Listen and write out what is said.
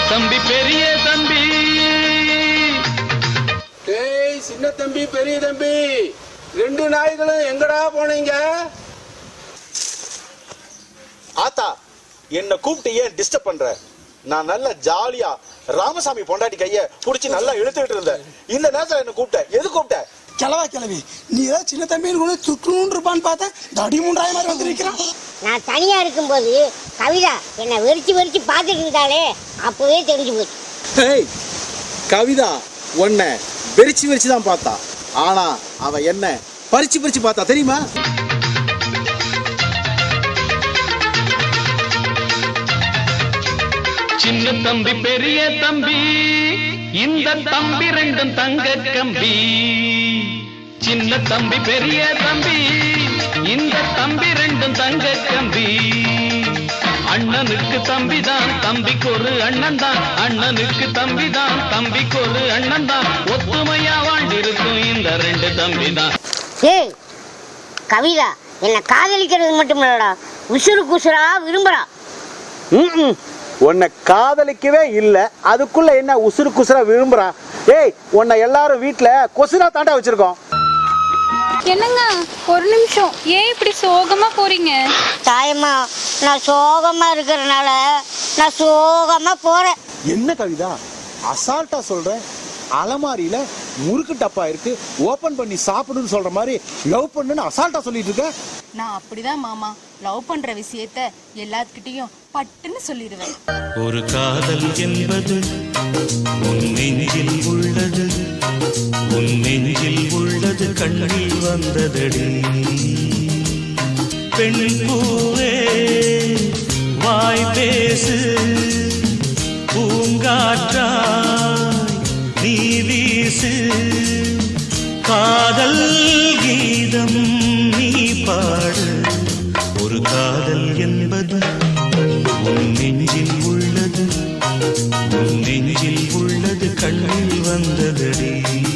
தம்பி பெரிய தம்பி டேய் சின்ன தம்பி பெரிய தம்பி ரெண்டு நாய்களும் எங்கடா போனீங்க ஆத்தா என்ன கூப்பிட்டு ஏன் டிஸ்டர்ப் பண்ற நான் நல்ல ஜாலியா ராமசாமி பொண்டாட்டி கைய புடிச்சு நல்லா இழுத்துட்டு இருந்தேன் இந்த நேரத்துல என்ன கூப்பிட்ட எது கூப்பிட்ட கிளவா கிளவி நீ ஏதோ சின்ன தம்பின்னு கூட சுற்றுன்னு இருப்பான்னு பார்த்தா தடி முண்டாய மாதிரி வந்து நிற்கிறான் நான் தனியா இருக்கும்போது கவிதா என்னை வெறிச்சு வெறிச்சு பார்த்துட்டு இருந்தாலே அப்பவே தெரிஞ்சு போச்சு ஹேய் கவிதா உன்னை வெறிச்சு வெறிச்சு தான் பார்த்தா ஆனா அவ என்ன பறிச்சு பறிச்சு பார்த்தா தெரியுமா சின்ன தம்பி பெரிய தம்பி இந்த தம்பி ரெண்டும் தங்க கம்பி சின்ன தம்பி பெரிய தம்பி இந்த தம்பி ரெண்டும் தங்க கம்பி அண்ணனுக்கு தம்பி தான் தம்பிக்கு ஒரு அண்ணன் தான் அண்ணனுக்கு தம்பி தான் தம்பிக்கு ஒரு அண்ணன் தான் ஒத்துமையா வாழ்ந்திருக்கும் இந்த ரெண்டு தம்பி தான் ஏய் கவிதா என்னை காதலிக்கிறது மட்டும் இல்லடா உசுறு குசுரா விரும்புறா ம்ம். உன்னை காதலிக்கவே இல்ல அதுக்குள்ள என்ன உசுறு குசுரா விரும்புறான் ஏய் உன்னை எல்லாரும் வீட்ல கொசுரா தாண்டா வச்சிருக்கோம் என்னங்க ஒரு நிமிஷம் ஏன் இப்படி சோகமா போறீங்க தாயம்மா நான் சோகமா இருக்கிறனால நான் சோகமா போறேன் என்ன கவிதா அசால்ட்டா சொல்ற அலமாரியில முறுக்கு டப்பா இருக்கு ஓபன் பண்ணி சாப்பிடுன்னு சொல்ற மாதிரி லவ் பண்ணுன்னு அசால்ட்டா சொல்லிட்டு இருக்க நான் அப்படிதான் மாமா லவ் பண்ற விஷயத்த எல்லாத்துக்கிட்டையும் பட்டுன்னு சொல்லிடுவேன் ஒரு காதல் என்பது உன் நெஞ்சில் உள்ளது உன் நெஞ்சில் உள்ளது கண்ணில் வந்ததடி பெண் பூவே வாய் பேசு பூங்காற்றாய் நீ வீசு காதல் கீதம் நீ பாடு ஒரு காதல் என்பது உன் நெஞ்சில் உள்ளது உன் நெஞ்சில் உள்ளது கண்ணில் வந்ததடி